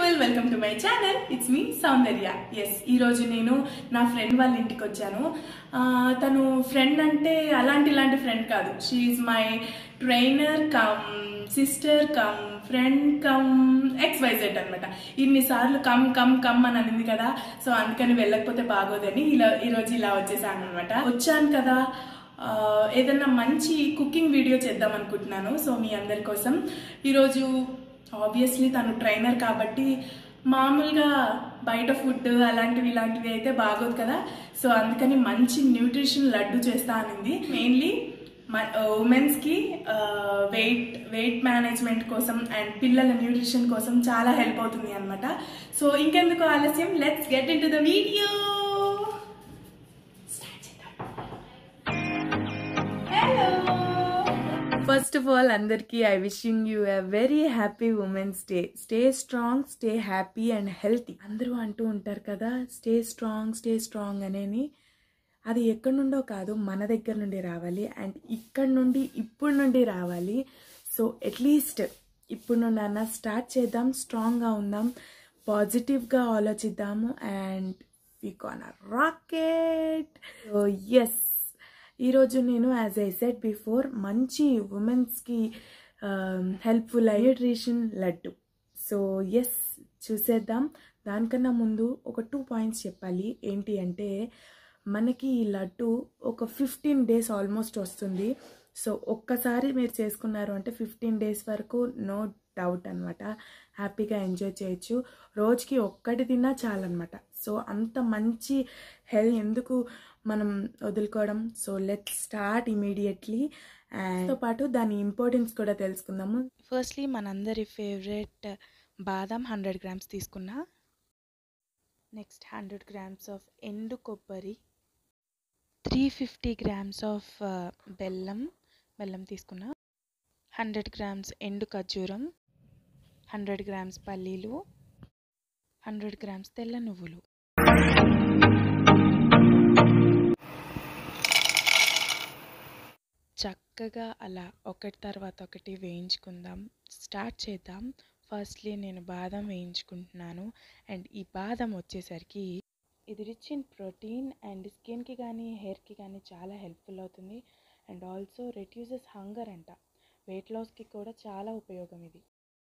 people welcome to my channel it's me Soundarya S ఈరోజు నేను నా ఫ్రెండ్ వాళ్ళ ఇంటికి వచ్చాను ఆ, తను ఫ్రెండ్ అంటే అలాంటి ఇలాంటి ఫ్రెండ్ కాదు she my trainer cum sister cum friend cum X Y Z అనమాట ఇన్నిసార్లు కమ్ కమ్ కమ్ అని అనింది కదా సో అందుకని వెళ్ళకపోతే బాగోదని ఇలా ఈరోజు ఇలా వచ్చేసాను అనమాట వచ్చాను కదా ఆ, ఏదన్నా మంచి కుకింగ్ వీడియో చేద్దాం అనుకుంటున్నాను సో మీ అందరి కోసం ఈరోజు ఆబ్వియస్లీ తను ట్రైనర్ కాబట్టి మామూలుగా బయట ఫుడ్ అలాంటివి ఇలాంటివి అయితే బాగోదు కదా సో అందుకని మంచి న్యూట్రిషన్ లడ్డు చేస్తా అనింది మెయిన్లీ ఉమెన్స్కి వెయిట్ వెయిట్ మేనేజ్మెంట్ కోసం అండ్ పిల్లల న్యూట్రిషన్ కోసం చాలా హెల్ప్ అవుతుంది అనమాట సో ఇంకెందుకు ఆలస్యం let's get into the video hello first of all అందరికీ I wishing you a very happy women's day stay strong stay happy and healthy అందరూ అంటూ ఉంటారు కదా స్టే స్ట్రాంగ్ స్టే స్ట్రాంగ్ అనేని అది ఎక్కడి నుండో కాదు మన దగ్గర నుండి రావాలి అండ్ ఇక్కడ నుండి ఇప్పుడు నుండి రావాలి సో అట్లీస్ట్ ఇప్పుడు నుండి అన్న స్టార్ట్ చేద్దాం స్ట్రాంగ్గా ఉందాం పాజిటివ్గా ఆలోచిద్దాము and we can rock it so yes ఈరోజు నేను యాజ్ ఐ సెట్ బిఫోర్ మంచి ఉమెన్స్కి helpful nutrition laddu so yes చూసేద్దాం దానికన్నా ముందు ఒక టూ పాయింట్స్ చెప్పాలి ఏంటి అంటే మనకి ఈ లడ్డు ఒక ఫిఫ్టీన్ డేస్ ఆల్మోస్ట్ వస్తుంది సో ఒక్కసారి మీరు చేసుకున్నారు అంటే ఫిఫ్టీన్ డేస్ వరకు నో డౌట్ అనమాట హ్యాపీగా ఎంజాయ్ చేయొచ్చు రోజుకి ఒక్కటి తిన్నా చాలన్నమాట సో అంత మంచి హెల్త్ ఎందుకు మనం వదులుకోవడం సో లెట్ స్టార్ట్ ఇమీడియట్లీ అండ్తో పాటు దాని ఇంపార్టెన్స్ కూడా తెలుసుకుందాము ఫస్ట్లీ మనందరి ఫేవరెట్ బాదం హండ్రెడ్ గ్రామ్స్ తీసుకున్నా నెక్స్ట్ హండ్రెడ్ గ్రామ్స్ ఆఫ్ ఎండు కొబ్బరి త్రీ ఫిఫ్టీ గ్రామ్స్ ఆఫ్ బెల్లం బెల్లం తీసుకున్నా హండ్రెడ్ గ్రామ్స్ ఎండు ఖర్జూరం హండ్రెడ్ గ్రామ్స్ పల్లీలు హండ్రెడ్ గ్రామ్స్ తెల్ల నువ్వులు చక్కగా అలా ఒకటి తర్వాత ఒకటి వేయించుకుందాం స్టార్ట్ చేద్దాం ఫస్ట్లీ నేను బాదం వేయించుకుంటున్నాను అండ్ ఈ బాదం వచ్చేసరికి ఇది రిచ్ ఇన్ ప్రోటీన్ అండ్ స్కిన్కి కానీ హెయిర్కి కానీ చాలా హెల్ప్ఫుల్ అవుతుంది అండ్ ఆల్సో రెడ్యూసెస్ హంగర్ అంట వెయిట్ లాస్కి కూడా చాలా ఉపయోగం ఇది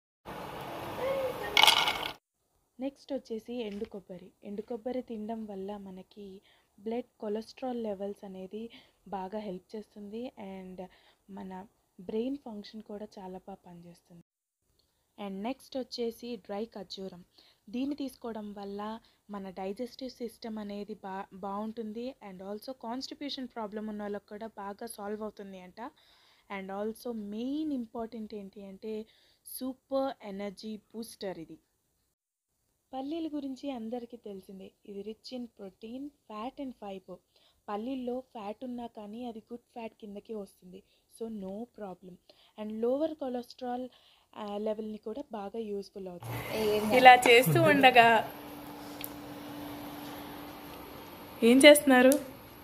నెక్స్ట్ వచ్చేసి ఎండు కొబ్బరి ఎండు కొబ్బరి తినడం వల్ల మనకి బ్లడ్ కొలెస్ట్రాల్ లెవెల్స్ అనేది బాగా హెల్ప్ చేస్తుంది అండ్ మన బ్రెయిన్ ఫంక్షన్ కూడా చాలా బాగా పనిచేస్తుంది అండ్ నెక్స్ట్ వచ్చేసి డ్రై ఖర్జూరం దీన్ని తీసుకోవడం వల్ల మన డైజెస్టివ్ సిస్టమ్ అనేది బా బాగుంటుంది అండ్ ఆల్సో కాన్స్టిట్యూషన్ ప్రాబ్లం ఉన్న వాళ్ళకి కూడా బాగా సాల్వ్ అవుతుంది అంట అండ్ ఆల్సో మెయిన్ ఇంపార్టెంట్ ఏంటి అంటే సూపర్ ఎనర్జీ బూస్టర్ ఇది పల్లీల గురించి అందరికీ తెలిసిందే ఇది rich in protein fat and fibre పల్లీల్లో ఫ్యాట్ ఉన్నా కానీ అది గుడ్ ఫ్యాట్ కిందకి వస్తుంది so no problem and lower cholesterol లెవెల్ని కూడా బాగా యూస్ఫుల్ అవుతుంది ఇలా చేస్తూ ఉండగా ఏం చేస్తున్నారు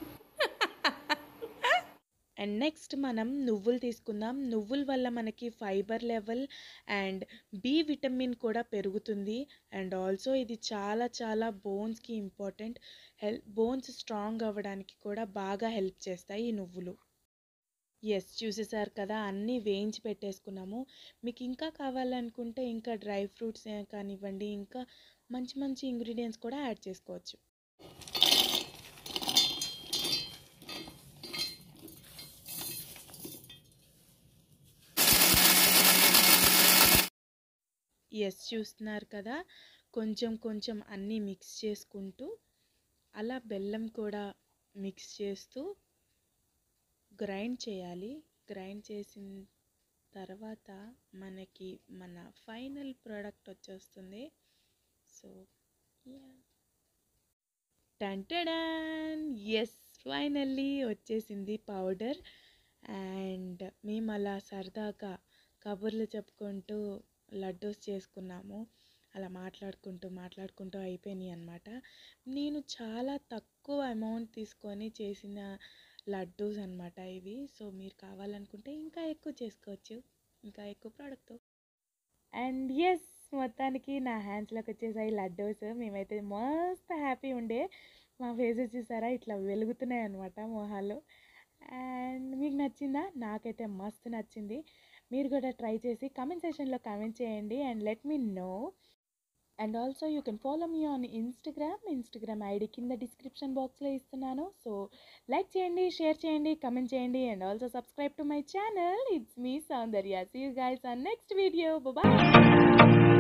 అండ్ నెక్స్ట్ మనం నువ్వులు తీసుకుందాం నువ్వుల వల్ల మనకి fibre level and B vitamin కూడా పెరుగుతుంది అండ్ ఆల్సో ఇది చాలా చాలా బోన్స్కి ఇంపార్టెంట్ హెల్ బోన్స్ స్ట్రాంగ్ అవ్వడానికి కూడా బాగా హెల్ప్ చేస్తాయి ఈ నువ్వులు ఎస్ చూసేసారు కదా అన్నీ వేయించి పెట్టేసుకున్నాము మీకు ఇంకా కావాలనుకుంటే ఇంకా డ్రై ఫ్రూట్స్ కానివ్వండి ఇంకా మంచి మంచి ఇంగ్రీడియంట్స్ కూడా యాడ్ చేసుకోవచ్చు ఎస్ చూస్తున్నారు కదా కొంచెం కొంచెం అన్నీ మిక్స్ చేసుకుంటూ అలా బెల్లం కూడా మిక్స్ చేస్తూ గ్రైండ్ చేయాలి గ్రైండ్ చేసిన తర్వాత మనకి మన ఫైనల్ ప్రోడక్ట్ వచ్చేస్తుంది సో టంటడాన్ ఎస్ ఫైనల్లీ వచ్చేసింది పౌడర్ అండ్ మేము అలా సరదాగా కబుర్లు చెప్పుకుంటూ లడ్డూస్ చేసుకున్నాము అలా మాట్లాడుకుంటూ మాట్లాడుకుంటూ అయిపోయినాయి అనమాట నేను చాలా తక్కువ అమౌంట్ తీసుకొని చేసిన లడ్డూస్ అనమాట ఇవి సో మీరు కావాలనుకుంటే ఇంకా ఎక్కువ చేసుకోవచ్చు ఇంకా ఎక్కువ ప్రోడక్ట్తో అండ్ ఎస్ మొత్తానికి నా హ్యాండ్స్లోకి వచ్చేసాయి లడ్డూస్ మేమైతే మస్త్ హ్యాపీ ఉండే మా ఫేసెస్ చూసారా ఇట్లా వెలుగుతున్నాయి అనమాట మొహాలు అండ్ మీకు నచ్చిందా నాకైతే మస్తు నచ్చింది మీరు కూడా ట్రై చేసి కామెంట్ సెషన్లో కామెంట్ చేయండి and let me know and also you can follow me on Instagram Instagram ID కింద డిస్క్రిప్షన్ బాక్స్లో ఇస్తున్నాను సో లైక్ చేయండి షేర్ చేయండి కమెంట్ చేయండి and also subscribe to my channel it's me Soundarya see you guys on next video bye